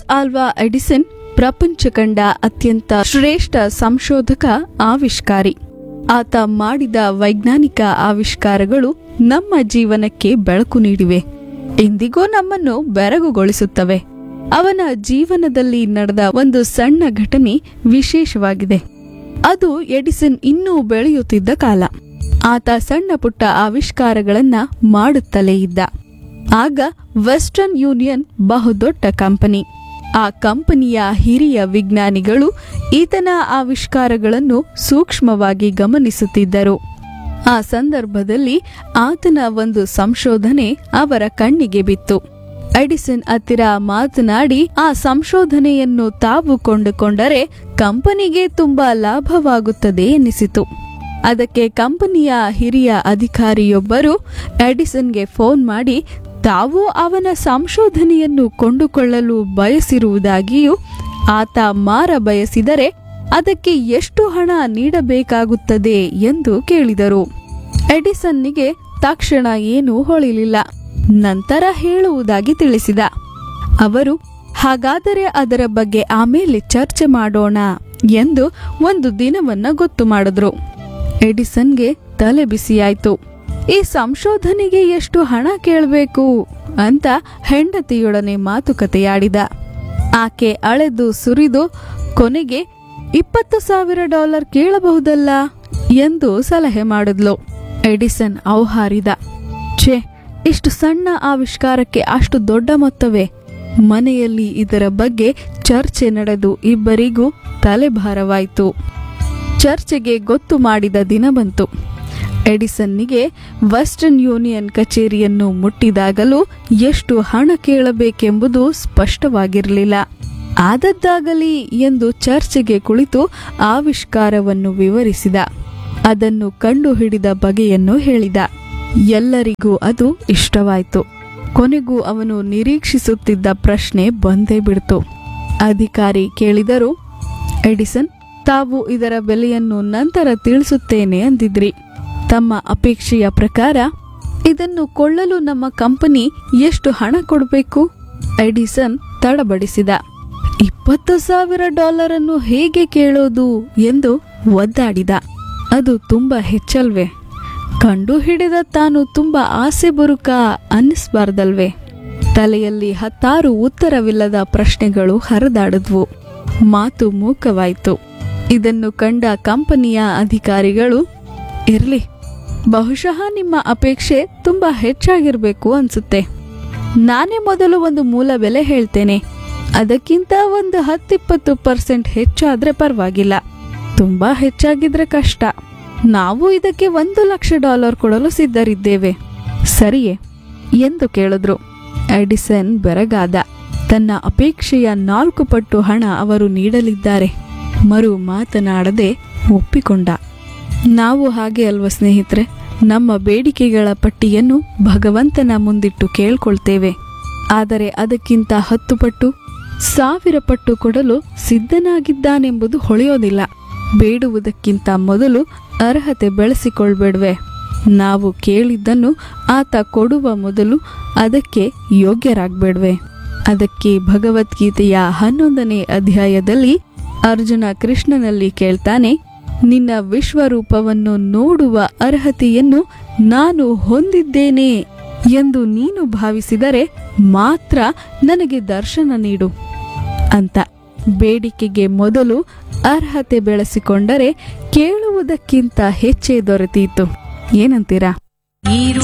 ಆಲ್ವಾ ಎಡಿಸನ್ ಪ್ರಪಂಚ ಕಂಡ ಅತ್ಯಂತ ಶ್ರೇಷ್ಠ ಸಂಶೋಧಕ ಆವಿಷ್ಕಾರಿ ಆತ ಮಾಡಿದ ವೈಜ್ಞಾನಿಕ ಆವಿಷ್ಕಾರಗಳು ನಮ್ಮ ಜೀವನಕ್ಕೆ ಬೆಳಕು ನೀಡಿವೆ ಇಂದಿಗೂ ನಮ್ಮನ್ನು ಬೆರಗುಗೊಳಿಸುತ್ತವೆ ಅವನ ಜೀವನದಲ್ಲಿ ನಡೆದ ಒಂದು ಸಣ್ಣ ಘಟನೆ ವಿಶೇಷವಾಗಿದೆ ಅದು ಎಡಿಸನ್ ಇನ್ನೂ ಬೆಳೆಯುತ್ತಿದ್ದ ಕಾಲ ಆತ ಸಣ್ಣ ಪುಟ್ಟ ಆವಿಷ್ಕಾರಗಳನ್ನ ಮಾಡುತ್ತಲೇ ಇದ್ದ ಆಗ ವೆಸ್ಟರ್ನ್ ಯೂನಿಯನ್ ಬಹುದೊಡ್ಡ ಕಂಪನಿ ಆ ಕಂಪನಿಯ ಹಿರಿಯ ವಿಜ್ಞಾನಿಗಳು ಈತನ ಆವಿಷ್ಕಾರಗಳನ್ನು ಸೂಕ್ಷ್ಮವಾಗಿ ಗಮನಿಸುತ್ತಿದ್ದರು ಆ ಸಂದರ್ಭದಲ್ಲಿ ಆತನ ಒಂದು ಸಂಶೋಧನೆ ಅವರ ಕಣ್ಣಿಗೆ ಬಿತ್ತು ಎಡಿಸನ್ ಹತ್ತಿರ ಮಾತನಾಡಿ ಆ ಸಂಶೋಧನೆಯನ್ನು ತಾವು ಕೊಂಡುಕೊಂಡರೆ ಕಂಪನಿಗೆ ತುಂಬಾ ಲಾಭವಾಗುತ್ತದೆ ಎನ್ನಿಸಿತು ಅದಕ್ಕೆ ಕಂಪನಿಯ ಹಿರಿಯ ಅಧಿಕಾರಿಯೊಬ್ಬರು ಎಡಿಸನ್ಗೆ ಫೋನ್ ಮಾಡಿ ತಾವು ಅವನ ಸಂಶೋಧನೆಯನ್ನು ಕೊಂಡುಕೊಳ್ಳಲು ಬಯಸಿರುವುದಾಗಿಯೂ ಆತ ಮಾರ ಬಯಸಿದರೆ ಅದಕ್ಕೆ ಎಷ್ಟು ಹಣ ನೀಡಬೇಕಾಗುತ್ತದೆ ಎಂದು ಕೇಳಿದರು ಎಡಿಸನ್ನಿಗೆ ತಕ್ಷಣ ಏನೂ ಹೊಳಿಲಿಲ್ಲ ನಂತರ ಹೇಳುವುದಾಗಿ ತಿಳಿಸಿದ ಅವರು ಹಾಗಾದರೆ ಅದರ ಬಗ್ಗೆ ಆಮೇಲೆ ಚರ್ಚೆ ಮಾಡೋಣ ಎಂದು ಒಂದು ದಿನವನ್ನ ಗೊತ್ತು ಮಾಡಿದ್ರು ಎಡಿಸನ್ಗೆ ತಲೆ ಬಿಸಿಯಾಯ್ತು ಈ ಸಂಶೋಧನೆಗೆ ಎಷ್ಟು ಹಣ ಕೇಳಬೇಕು ಅಂತ ಹೆಂಡತಿಯೊಡನೆ ಮಾತುಕತೆಯಾಡಿದ ಆಕೆ ಅಳೆದು ಸುರಿದು ಕೊನೆಗೆ ಇಪ್ಪತ್ತು ಸಾವಿರ ಡಾಲರ್ ಕೇಳಬಹುದಲ್ಲ ಎಂದು ಸಲಹೆ ಮಾಡಿದ್ಲು ಎಡಿಸನ್ ಔಹಾರಿದ ಛೇ ಇಷ್ಟು ಸಣ್ಣ ಆವಿಷ್ಕಾರಕ್ಕೆ ಅಷ್ಟು ದೊಡ್ಡ ಮೊತ್ತವೇ ಮನೆಯಲ್ಲಿ ಇದರ ಬಗ್ಗೆ ಚರ್ಚೆ ನಡೆದು ಇಬ್ಬರಿಗೂ ತಲೆಭಾರವಾಯಿತು ಚರ್ಚೆಗೆ ಗೊತ್ತು ಮಾಡಿದ ದಿನ ಬಂತು ಎಡಿಸನ್ನಿಗೆ ವೆಸ್ಟರ್ನ್ ಯೂನಿಯನ್ ಕಚೇರಿಯನ್ನು ಮುಟ್ಟಿದಾಗಲೂ ಎಷ್ಟು ಹಣ ಕೇಳಬೇಕೆಂಬುದು ಸ್ಪಷ್ಟವಾಗಿರಲಿಲ್ಲ ಆದದ್ದಾಗಲಿ ಎಂದು ಚರ್ಚೆಗೆ ಕುಳಿತು ಆವಿಷ್ಕಾರವನ್ನು ವಿವರಿಸಿದ ಅದನ್ನು ಕಂಡುಹಿಡಿದ ಬಗೆಯನ್ನು ಹೇಳಿದ ಎಲ್ಲರಿಗೂ ಅದು ಇಷ್ಟವಾಯಿತು ಕೊನೆಗೂ ಅವನು ನಿರೀಕ್ಷಿಸುತ್ತಿದ್ದ ಪ್ರಶ್ನೆ ಬಂದೇ ಬಿಡ್ತು ಅಧಿಕಾರಿ ಕೇಳಿದರು ಎಡಿಸನ್ ತಾವು ಇದರ ಬೆಲೆಯನ್ನು ನಂತರ ತಿಳಿಸುತ್ತೇನೆ ಅಂದಿದ್ರಿ ತಮ್ಮ ಅಪೇಕ್ಷೆಯ ಪ್ರಕಾರ ಇದನ್ನು ಕೊಳ್ಳಲು ನಮ್ಮ ಕಂಪನಿ ಎಷ್ಟು ಹಣ ಕೊಡಬೇಕು ಎಡಿಸನ್ ತಡಬಡಿಸಿದ ಇಪ್ಪತ್ತು ಸಾವಿರ ಡಾಲರ್ ಅನ್ನು ಹೇಗೆ ಕೇಳೋದು ಎಂದು ಒದ್ದಾಡಿದ ಅದು ತುಂಬಾ ಹೆಚ್ಚಲ್ವೇ ಕಂಡು ಹಿಡಿದ ತಾನು ತುಂಬಾ ಆಸೆ ಬರುಕ ಅನ್ನಿಸ್ಬಾರ್ದಲ್ವೇ ತಲೆಯಲ್ಲಿ ಹತ್ತಾರು ಉತ್ತರವಿಲ್ಲದ ಪ್ರಶ್ನೆಗಳು ಹರಿದಾಡಿದ್ವು ಮಾತು ಮೂಕವಾಯಿತು ಇದನ್ನು ಕಂಡ ಕಂಪನಿಯ ಅಧಿಕಾರಿಗಳು ಇರ್ಲಿ ಬಹುಶಃ ನಿಮ್ಮ ಅಪೇಕ್ಷೆ ತುಂಬಾ ಹೆಚ್ಚಾಗಿರ್ಬೇಕು ಅನ್ಸುತ್ತೆ ನಾನೇ ಮೊದಲು ಒಂದು ಮೂಲ ಬೆಲೆ ಹೇಳ್ತೇನೆ ಅದಕ್ಕಿಂತ ಒಂದು ಹತ್ತಿಪ್ಪತ್ತು ಪರ್ಸೆಂಟ್ ಹೆಚ್ಚಾದ್ರೆ ಪರವಾಗಿಲ್ಲ ತುಂಬಾ ಹೆಚ್ಚಾಗಿದ್ರೆ ಕಷ್ಟ ನಾವು ಇದಕ್ಕೆ ಒಂದು ಲಕ್ಷ ಡಾಲರ್ ಕೊಡಲು ಸಿದ್ಧರಿದ್ದೇವೆ ಸರಿಯೇ ಎಂದು ಕೇಳಿದ್ರು ಎಡಿಸನ್ ಬೆರಗಾದ ತನ್ನ ಅಪೇಕ್ಷೆಯ ನಾಲ್ಕು ಪಟ್ಟು ಹಣ ಅವರು ನೀಡಲಿದ್ದಾರೆ ಮರು ಮಾತನಾಡದೆ ಒಪ್ಪಿಕೊಂಡ ನಾವು ಹಾಗೆ ಅಲ್ವ ಸ್ನೇಹಿತರೆ ನಮ್ಮ ಬೇಡಿಕೆಗಳ ಪಟ್ಟಿಯನ್ನು ಭಗವಂತನ ಮುಂದಿಟ್ಟು ಕೇಳ್ಕೊಳ್ತೇವೆ ಆದರೆ ಅದಕ್ಕಿಂತ ಹತ್ತು ಪಟ್ಟು ಸಾವಿರ ಪಟ್ಟು ಕೊಡಲು ಸಿದ್ಧನಾಗಿದ್ದಾನೆಂಬುದು ಹೊಳೆಯೋದಿಲ್ಲ ಬೇಡುವುದಕ್ಕಿಂತ ಮೊದಲು ಅರ್ಹತೆ ಬೆಳೆಸಿಕೊಳ್ಬೇಡ್ವೆ ನಾವು ಕೇಳಿದ್ದನ್ನು ಆತ ಕೊಡುವ ಮೊದಲು ಅದಕ್ಕೆ ಯೋಗ್ಯರಾಗ್ಬೇಡ್ವೆ ಅದಕ್ಕೆ ಭಗವದ್ಗೀತೆಯ ಹನ್ನೊಂದನೇ ಅಧ್ಯಾಯದಲ್ಲಿ ಅರ್ಜುನ ಕೃಷ್ಣನಲ್ಲಿ ಕೇಳ್ತಾನೆ ನಿನ್ನ ವಿಶ್ವರೂಪವನ್ನು ನೋಡುವ ಅರ್ಹತೆಯನ್ನು ನಾನು ಹೊಂದಿದ್ದೇನೆ ಎಂದು ನೀನು ಭಾವಿಸಿದರೆ ಮಾತ್ರ ನನಗೆ ದರ್ಶನ ನೀಡು ಅಂತ ಬೇಡಿಕೆಗೆ ಮೊದಲು ಅರ್ಹತೆ ಬೆಳೆಸಿಕೊಂಡರೆ ಕೇಳುವುದಕ್ಕಿಂತ ಹೆಚ್ಚೇ ದೊರೆತೀತು ಏನಂತೀರಾ